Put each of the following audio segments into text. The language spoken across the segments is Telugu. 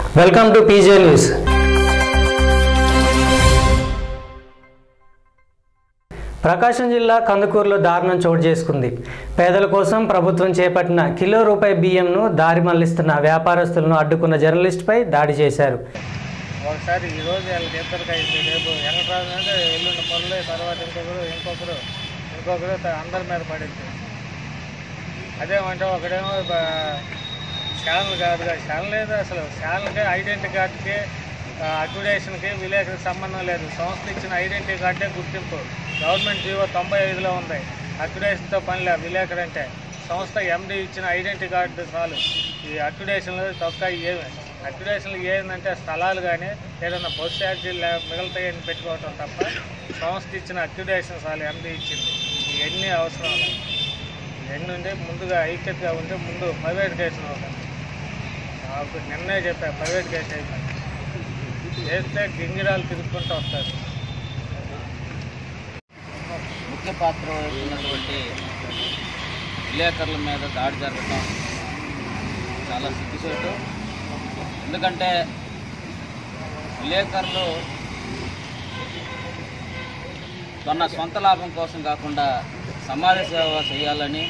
Welcome to PJ news Prakasam జిల్లా కందుకూరులో దారుణం చోటు చేసుకుంది పేదల కోసం ప్రభుత్వం చేపట్టిన కిలో రూపాయి బియ్యంను దారి మళ్లిస్తున్న వ్యాపారస్తులను అడ్డుకున్న జర్నలిస్టుపై దాడి చేశారు ఒకసారి ఈ రోజు వాళ్ళకి ఇద్దరికి అయింది రేపు వెంకటరాజు అంటే ఎల్లుండి పనులు తర్వాత ఇంకొకరు ఇంకొకరు ఇంకొకరు త- అందరి మీద పడింది అదేమంటే ఒకడేమో ఛానల్ కాదుగా ఛానల్ లేదు అసలు ఛానల్కి ఐడెంటిటీ కార్డుకి అక్విడేషన్కి విలేకరికి సంబంధం లేదు సంస్థ ఇచ్చిన ఐడెంటిటీ కార్డే గుర్తింపు గవర్నమెంట్ జీవో తొంభై ఐదులో ఉంది అక్విడేషన్తో పని లేదు విలేకరు అంటే సంస్థ ఎండి ఇచ్చిన ఐడెంటిటీ కార్డు చాలు ఈ అక్విడేషన్లు తొక్క ఏమి అక్విడేషన్లు ఏంటంటే స్థలాలు కానీ ఏదైనా బస్ ఛార్జీలు లే- మిగులుతాయని పెట్టుకోవటం తప్ప సంస్థ ఇచ్చిన అక్విడేషన్ చాలు ఎండి ఇచ్చింది ఇవన్నీ అవసరం లేదు ఇవన్నీ ఉంటే ముందుగా ఐక్యతగా ఉంటే ముందు ప్రైవేటికేషన్ అవుతుంది నాకు నిన్నే చెప్పా ప్రైవేటికేషన్ అయిపోయింది చేస్తే గింగిరాలు తిరుగుకుంటూ వస్తారు ముఖ్య పాత్ర వహిస్తున్నటువంటి విలేకరుల మీద దాడి జరగటం చాలా సిగ్గుచేటు ఎందుకంటే విలేకరులు తన సొంత లాభం కోసం కాకుండా సమాజ సేవ చేయాలని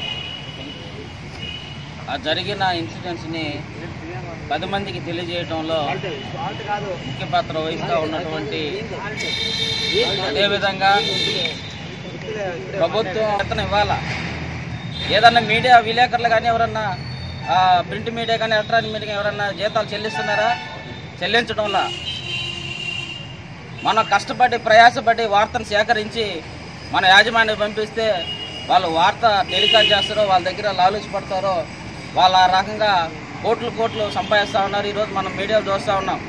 ఆ జరిగిన ఇన్సిడెంట్స్ని పది మందికి తెలియజేయడంలో ముఖ్య పాత్ర వహిస్తూ ఉన్నటువంటి అదేవిధంగా ప్రభుత్వం వేతనం ఇవ్వాలా ఏదన్నా మీడియా విలేకరులు కానీ ఎవరన్నా ఆ, ప్రింట్ మీడియా కానీ ఎలక్ట్రానిక్ మీడియా ఎవరన్నా జీతాలు చెల్లిస్తున్నారా చెల్లించడంలా మనం కష్టపడి ప్రయాసపడి వార్తను సేకరించి మన యాజమాన్యం పంపిస్తే వాళ్ళు వార్త టెలికాస్ట్ చేస్తారో వాళ్ళ దగ్గర లాలూచి పడతారో వాళ్ళ ఆ రకంగా కోట్లు కోట్లు సంపాదిస్తూ ఉన్నారు ఈరోజు మనం మీడియాలో చూస్తూ ఉన్నాం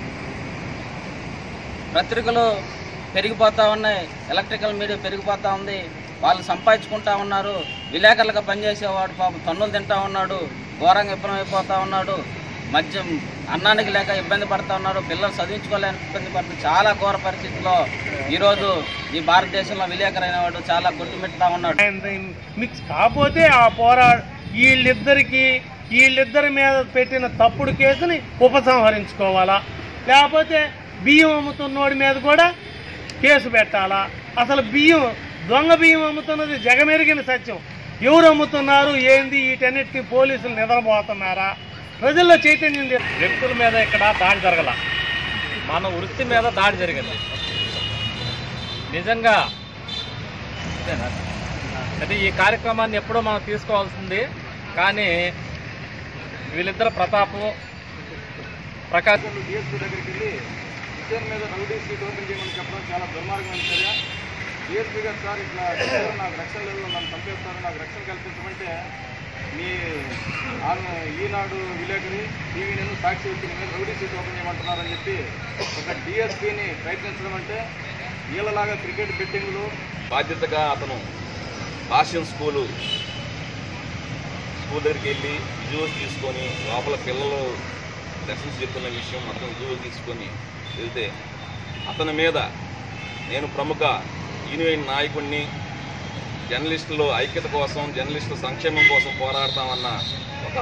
పత్రికలు పెరిగిపోతూ ఉన్నాయి ఎలక్ట్రికల్ మీడియా పెరిగిపోతూ ఉంది వాళ్ళు సంపాదించుకుంటా ఉన్నారు విలేకరులుగా పనిచేసేవాడు పాపం తన్నులు తింటా ఉన్నాడు ఘోరంగా ఇబ్బంది అయిపోతూ ఉన్నాడు మద్యం అన్నానికి లేక ఇబ్బంది పడతా ఉన్నారు పిల్లలు చదివించుకోలేని ఇబ్బంది పడుతుంది చాలా ఘోర పరిస్థితిలో ఈరోజు ఈ భారతదేశంలో విలేకరైన వాడు చాలా కొట్టుమిట్టుతా ఉన్నాడు మిక్స్ కాకపోతే ఆ పోరా వీళ్ళిద్దరికి వీళ్ళిద్దరి మీద పెట్టిన తప్పుడు కేసుని ఉపసంహరించుకోవాలా లేకపోతే బియ్యం అమ్ముతున్నోడి మీద కూడా కేసు పెట్టాలా అసలు బియ్యం దొంగ బియ్యం అమ్ముతున్నది జగమెరిగిన సత్యం ఎవరు అమ్ముతున్నారు ఏంది వీటన్నిటికీ పోలీసులు నిద్రపోతున్నారా ప్రజల్లో చైతన్యం తె- వ్యక్తుల మీద ఇక్కడ దాడి జరగల మన వృత్తి మీద దాడి జరిగింది నిజంగా అంతేనా? అది ఈ కార్యక్రమాన్ని ఎప్పుడో మనం తీసుకోవాల్సింది కానీ వీళ్ళిద్దరు ప్రతాపు ప్రకాష్ డిఎస్పీ దగ్గరికి వెళ్ళి విషయం మీద రౌడీ సీట్ ఓపెన్ చేయమని చెప్పడం చాలా దుర్మార్గమైన చర్య డిఎస్పీ గారు సార్ ఇట్లా చెప్పారు, నాకు రక్షణ లేదు నన్ను చంపేస్తారు నాకు రక్షణ కల్పించమంటే మీ ఆమె ఈనాడు విలేకరి టీవీ నేను సాక్షి వచ్చిన మీద రౌడీ సీట్ ఓపెన్ చేయమంటున్నారని చెప్పి ఒక డిఎస్పీని ప్రయత్నించడం అంటే వీళ్ళలాగా క్రికెట్ బెట్టింగ్లు బాధ్యతగా అతను భాష్యం స్కూలు స్కూల్ దగ్గరికి వెళ్ళి విజువల్స్ తీసుకొని లోపల పిల్లలు లెసన్స్ చెప్తున్న విషయం మొత్తం విజువల్ తీసుకొని వెళ్తే అతని మీద నేను ప్రముఖ యూనియన్ నాయకుడిని జర్నలిస్టులు ఐక్యత కోసం జర్నలిస్టుల సంక్షేమం కోసం పోరాడతామన్న ఒక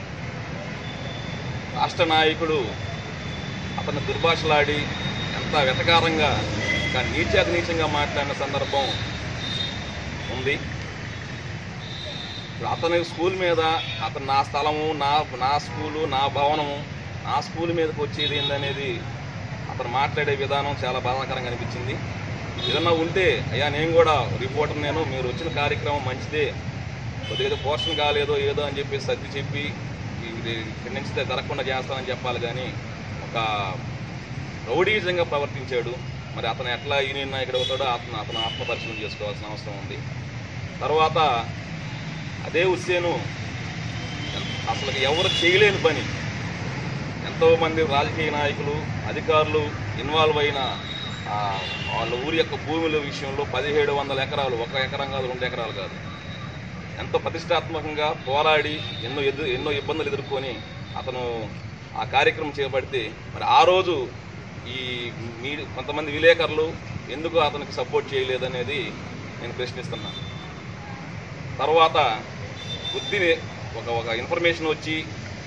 రాష్ట్ర నాయకుడు అతను దుర్భాషలాడి ఎంత వెటకారంగా ఒక నీచాతి నీచంగా మాట్లాడిన సందర్భం ఉంది ఇప్పుడు అతని స్కూల్ మీద అతను నా స్థలము నా నా స్కూలు నా భవనము నా స్కూల్ మీదకి వచ్చేది ఏందనేది అతను మాట్లాడే విధానం చాలా బాధాకరంగా అనిపించింది ఏదన్నా ఉంటే అయ్యా నేను కూడా రిపోర్టర్ నేను మీరు వచ్చిన కార్యక్రమం మంచిదే కొద్దిగా పోర్షన్ కాలేదో ఏదో అని చెప్పి సర్ది చెప్పి ఇది ఇక్కడి నుంచి జరగకుండా చేస్తానని చెప్పాలి కానీ ఒక రౌడీజంగా ప్రవర్తించాడు మరి అతను ఎట్లా యూనియన్ నాయకుడు అవుతాడో అతను అతను ఆత్మపరిశీలన చేసుకోవాల్సిన అవసరం ఉంది తర్వాత అదే హుస్సేను అసలు ఎవరు చేయలేని పని ఎంతోమంది రాజకీయ నాయకులు అధికారులు ఇన్వాల్వ్ అయిన ఆ, వాళ్ళ ఊరి యొక్క భూముల విషయంలో పదిహేడు వందల ఎకరాలు ఒక ఎకరం కాదు రెండు ఎకరాలు కాదు ఎంతో ప్రతిష్టాత్మకంగా పోరాడి ఎన్నో ఎదు ఎన్నో ఇబ్బందులు ఎదుర్కొని అతను ఆ కార్యక్రమం చేపడితే మరి ఆ రోజు ఈ మీ కొంతమంది విలేకరులు ఎందుకు అతనికి సపోర్ట్ చేయలేదనేది నేను ప్రశ్నిస్తున్నా తర్వాత బుద్ధిని ఒక ఒక ఇన్ఫర్మేషన్ వచ్చి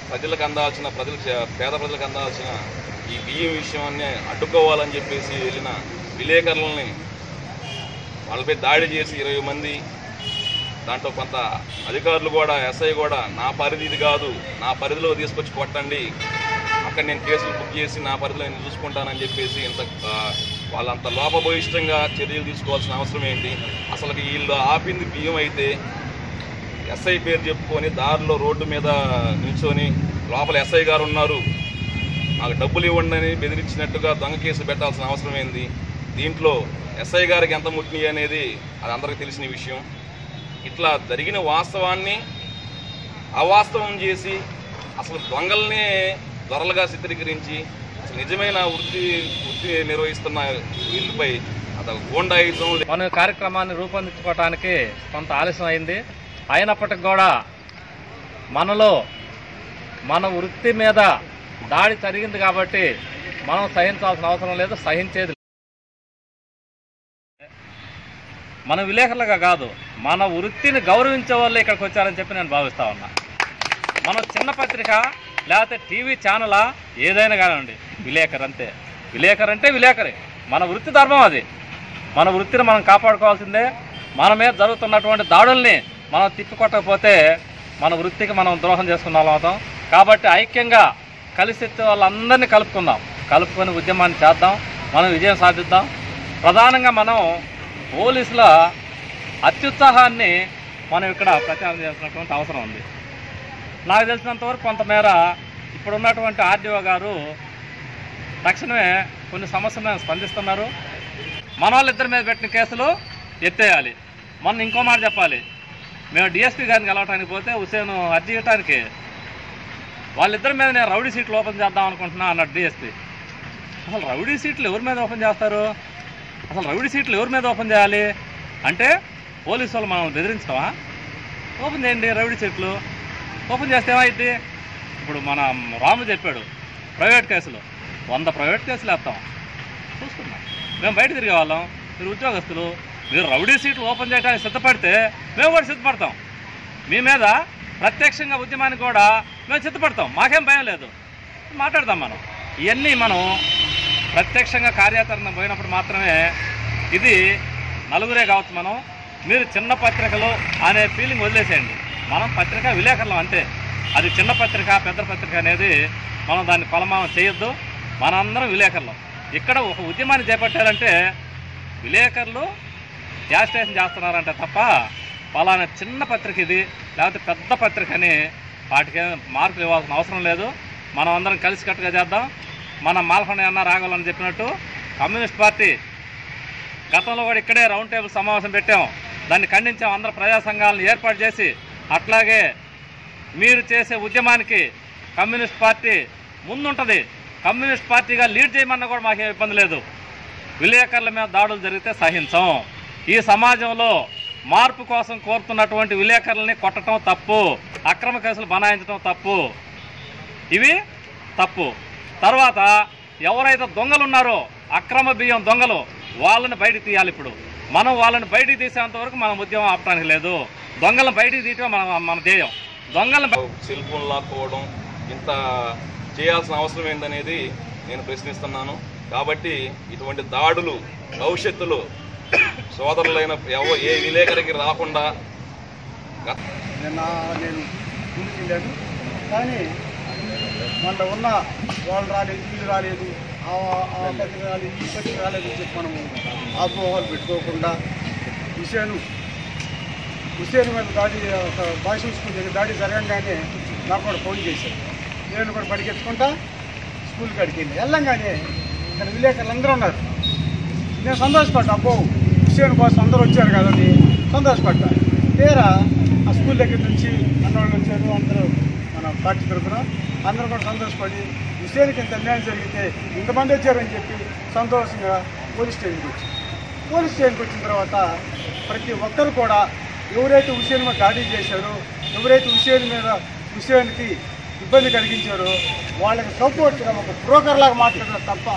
ప్రజలకు అందాల్సిన ప్రజలకు పేద ప్రజలకు అందాల్సిన ఈ బియ్యం విషయాన్ని అడ్డుకోవాలని చెప్పేసి వెళ్ళిన విలేకరులని వాళ్ళపై దాడి చేసి ఇరవై మంది దాంట్లో కొంత అధికారులు కూడా ఎస్ఐ కూడా నా పరిధి ఇది కాదు నా పరిధిలో తీసుకొచ్చి కొట్టండి అక్కడ నేను కేసులు బుక్ చేసి నా పరిధిలో నేను చూసుకుంటానని చెప్పేసి ఇంత ఆ, వాళ్ళంత లోపభూయిష్టంగా చర్యలు తీసుకోవాల్సిన అవసరం ఏంటి అసలు వీళ్ళు ఆపింది బియ్యం అయితే ఎస్ఐ పేరు చెప్పుకొని దారిలో రోడ్డు మీద నిల్చొని లోపల ఎస్ఐ గారు ఉన్నారు నాకు డబ్బులు ఇవ్వండి అని బెదిరించినట్టుగా దొంగ కేసు పెట్టాల్సిన అవసరం ఏంది దీంట్లో ఎస్ఐ గారికి ఎంత ముట్టినాయి అనేది అది అందరికీ తెలిసిన విషయం ఇట్లా జరిగిన వాస్తవాన్ని అవాస్తవం చేసి అసలు దొంగల్ని దొరలుగా చిత్రీకరించి అసలు నిజమైన వృత్తి వృత్తి నిర్వహిస్తున్న వీళ్ళపై అసలు గోండాయుధం మన కార్యక్రమాన్ని రూపొందించుకోవటానికి కొంత ఆలస్యం అయింది అయినప్పటికి కూడా మనలో మన వృత్తి మీద దాడి జరిగింది కాబట్టి మనం సహించాల్సిన అవసరం లేదు సహించేది మన విలేకరులుగా కాదు మన వృత్తిని గౌరవించే వాళ్ళు ఇక్కడికి వచ్చారని చెప్పి నేను భావిస్తా ఉన్నా మనం చిన్న పత్రిక లేకపోతే టీవీ ఛానలా ఏదైనా కానివ్వండి విలేకరు అంతే విలేకరు అంటే విలేకరి మన వృత్తి ధర్మం అది మన వృత్తిని మనం కాపాడుకోవాల్సిందే మన మీద జరుగుతున్నటువంటి దాడుల్ని మనం తిప్పికొట్టకపోతే మన వృత్తికి మనం ద్రోహం చేసుకున్న వాళ్ళం అవుతాం కాబట్టి ఐక్యంగా కలిసి వచ్చే వాళ్ళందరినీ కలుపుకుందాం కలుపుకొని ఉద్యమాన్ని చేద్దాం మనం విజయం సాధిద్దాం ప్రధానంగా మనం పోలీసుల అత్యుత్సాహాన్ని మనం ఇక్కడ ప్రచారం చేసినటువంటి అవసరం ఉంది నాకు తెలిసినంతవరకు కొంతమేర ఇప్పుడు ఉన్నటువంటి ఆర్డీఓ గారు తక్షణమే కొన్ని సమస్యల మీద స్పందిస్తున్నారు మన వాళ్ళిద్దరి మీద పెట్టిన కేసులు ఎత్తేయాలి మొన్న ఇంకో మాట చెప్పాలి మేము డిఎస్పీ గారిని కలవటానికి పోతే హుసేన్ అర్జీ ఇవ్వటానికి వాళ్ళిద్దరి మీద నేను రౌడీ సీట్లు ఓపెన్ చేద్దాం అనుకుంటున్నా అన్నాడు డిఎస్పీ అసలు రౌడీ సీట్లు ఎవరి మీద ఓపెన్ చేస్తారు అసలు రౌడీ సీట్లు ఎవరి మీద ఓపెన్ చేయాలి అంటే పోలీసు వాళ్ళు మనం బెదిరించడమా ఓపెన్ చేయండి రౌడీ సీట్లు ఓపెన్ చేస్తే ఏమైంది ఇప్పుడు మన రాము చెప్పాడు ప్రైవేట్ కేసులు వంద ప్రైవేట్ కేసులు వేస్తాం చూస్తున్నాం మేము బయట తిరిగే వాళ్ళం మీరు ఉద్యోగస్తులు మీరు రౌడీ సీట్లు ఓపెన్ చేయడానికి సిద్ధపడితే మేము కూడా సిద్ధపడతాం మీ మీద ప్రత్యక్షంగా ఉద్యమానికి కూడా మేము సిద్ధపడతాం మాకేం భయం లేదు మాట్లాడదాం మనం ఇవన్నీ మనం ప్రత్యక్షంగా కార్యాచరణ పోయినప్పుడు మాత్రమే ఇది నలుగురే కావచ్చు మనం మీరు చిన్న పత్రికలు అనే ఫీలింగ్ వదిలేసేయండి మనం పత్రిక విలేకరులం అంతే అది చిన్న పత్రిక పెద్ద పత్రిక అనేది మనం దాన్ని కొలమానం చేయొద్దు మనందరం విలేకరులం ఇక్కడ ఒక ఉద్యమాన్ని చేపట్టారంటే విలేకరులు గ్యాస్ స్టేషన్ చేస్తున్నారంటే తప్ప పలానా చిన్న పత్రిక ఇది లేకపోతే పెద్ద పత్రిక అని వాటికి మార్కులు ఇవ్వాల్సిన అవసరం లేదు మనం అందరం కలిసికట్టుగా చేద్దాం మన మాల్కొండ అన్న రాఘవలని చెప్పినట్టు కమ్యూనిస్ట్ పార్టీ గతంలో కూడా ఇక్కడే రౌండ్ టేబుల్ సమావేశం పెట్టాం దాన్ని ఖండించాం అందరు ప్రజా సంఘాలను ఏర్పాటు చేసి అట్లాగే మీరు చేసే ఉద్యమానికి కమ్యూనిస్ట్ పార్టీ ముందుంటుంది కమ్యూనిస్ట్ పార్టీగా లీడ్ చేయమన్నా కూడా మాకేం ఇబ్బంది లేదు విలేకరుల మీద దాడులు జరిగితే సహించం ఈ సమాజంలో మార్పు కోసం కోరుతున్నటువంటి విలేకరులని కొట్టడం తప్పు అక్రమ కేసులు బనాయించడం తప్పు ఇవి తప్పు తర్వాత ఎవరైతే దొంగలు ఉన్నారో అక్రమ బియ్యం దొంగలు వాళ్ళని బయటికి తీయాలి ఇప్పుడు మనం వాళ్ళని బయటికి తీసేంత వరకు మనం ఉద్యమం ఆపడానికి లేదు దొంగలను బయటికి తీయటం మన మన ధ్యేయం దొంగలను బయ- సెల్ ఫోన్ లాక్కోవడం ఇంత చేయాల్సిన అవసరం ఏందనేది నేను ప్రశ్నిస్తున్నాను కాబట్టి ఇటువంటి దాడులు భవిష్యత్తులో సోదరులైన ఎవ ఏ విలేకరికి రాకుండా గత నిన్న నేను కూర్చుండాను కానీ మన ఉన్న వాళ్ళు రాలేదు వీళ్ళు రాలేదు ఆ ఆ పత్రిక రాలేదు ఈ పత్రిక రాలేదు అని చెప్పి మనము ఆపోహాలు పెట్టుకోకుండా హుసేను హుసేన్ మీద దాడి ఒక భాష స్కూల్ దగ్గర దాడి జరగంగానే నాకు కూడా ఫోన్ చేశారు నేను కూడా పరిగెత్తుకుంటా స్కూల్ కాడికి వెళ్ళి వెళ్ళంగానే ఇక్కడ విలేకరులు అందరూ ఉన్నారు నేను సంతోషపడ్డా అబ్బో హుసేన్ కోసం అందరూ వచ్చారు కదని సంతోషపడ్డా తీరా ఆ స్కూల్ దగ్గర నుంచి అన్నవాళ్ళు వచ్చారు అందరూ మన పార్టీ తరఫున అందరూ కూడా సంతోషపడి హుసేన్కి ఇంత అన్యాయం జరిగితే ఇంతమంది వచ్చారని చెప్పి సంతోషంగా పోలీస్ స్టేషన్కి వచ్చారు పోలీస్ స్టేషన్కి వచ్చిన తర్వాత ప్రతి ఒక్కరు కూడా ఎవరైతే హుసేన్ మీద దాడి చేశారో ఎవరైతే హుసేన్ మీద హుసేన్కి ఇబ్బంది కలిగించారో వాళ్ళకి సపోర్ట్గా ఒక బ్రోకర్ లాగా మాట్లాడారు తప్ప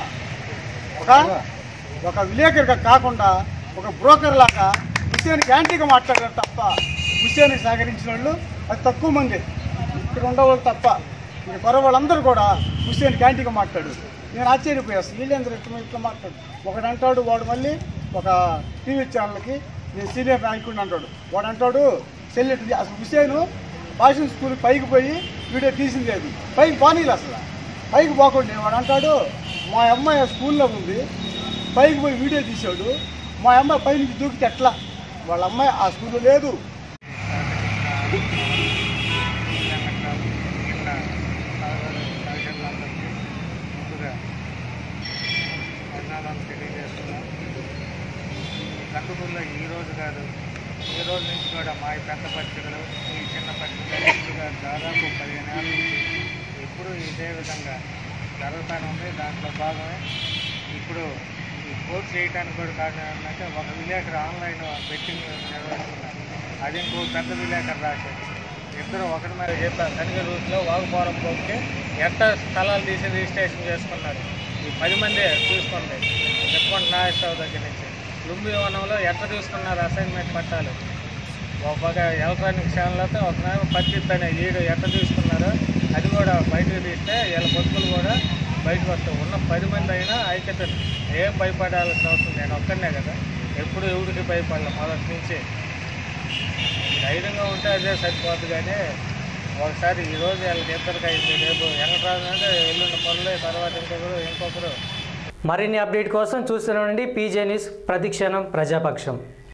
ఒక ఒక విలేకరిగా కాకుండా ఒక బ్రోకర్ లాగా హుసేన్కి యాంటీగా మాట్లాడారు తప్ప హుసేన్కి సహకరించిన వాళ్ళు అది తక్కువ మంది ఇక్కడ ఉండేవాళ్ళు తప్ప ఇక కొర వాళ్ళందరూ కూడా హుస్సేన్ క్యాంటీన్గా మాట్లాడు నేను ఆశ్చర్యపోయా అసలు వీళ్ళందరూ ఇట్లా ఇట్లా మాట్లాడు ఒకడు అంటాడు వాడు మళ్ళీ ఒక టీవీ ఛానల్కి నేను సీనియర్ నాయకుడిని అంటాడు వాడు అంటాడు చెల్లెటి అసలు హుస్సేన్ భాషన్ స్కూల్ పైకి పోయి వీడియో తీసింది లేదు పైకి పోనీలు అసలు పైకి పోకుండా వాడు అంటాడు మా అమ్మాయి స్కూల్లో ఉంది పైకి పోయి వీడియో తీశాడు మా అమ్మాయి పైనుంచి దూకితే ఎట్లా వాళ్ళ అమ్మాయి ఆ స్కూల్లో లేదు ముందుగా ధన్యవాదాలు తెలియజేస్తున్నాం ఈ కందుకూరులో ఈ రోజు కాదు ఈ రోజు నుంచి కూడా మా ఈ పెద్ద పత్రికలు ఈ చిన్న పత్రికలు దాదాపు పదిహేను ఏళ్ళ నుంచి ఎప్పుడు ఇదే విధంగా జరుగుతూనే ఉంది దాంట్లో భాగమే ఇప్పుడు ఈ కోర్స్ చేయడానికి కూడా కారణం ఏంటంటే ఒక విలేకరు ఆన్లైన్ బెట్టింగ్ నిర్వహిస్తున్నారు అది ఇంకో పెద్ద విలేకరు రాశారు ఇద్దరు ఒకటి మీద చెప్పారు కనిక రూట్లో వాగుపోరం పోతే ఎట్ట స్థలాలు తీసి రిజిస్ట్రేషన్ చేసుకున్నారు ఈ పది మంది చూసుకోండి చెప్పుకోండి నాగేశ్వర దగ్గర నుంచి లుంబి వనంలో ఎట్ట తీసుకున్నారు అసైన్మెంట్ పట్టాలు ఒక పక్క ఎలక్ట్రానిక్ ఛానల్తో ఒక పత్తి అనే ఈడు ఎట్ట తీసుకున్నారో అది కూడా బయటకు తీస్తే వీళ్ళ బతుకులు కూడా బయటకు వస్తాయి ఉన్న పది మంది అయినా ఐక్యత ఏం భయపడాల్సిన అవసరం నేను ఒక్కడనే కదా ఎప్పుడు ఎవరికి భయపడలే మొదటి నుంచి ధైర్యంగా ఉంటే అదే సరిపోద్ది కానీ ఒకసారి ఈ రోజు వాళ్ళకి ఇద్దరికి అయింది రేపు వెంకటరాజు అంటే ఎల్లుండి పనులు తర్వాత ఇంకొకరు ఇంకొకరు మరిన్ని అప్డేట్ కోసం చూస్తూనే ఉండండి పీజే న్యూస్ ప్రతిక్షణం ప్రజాపక్షం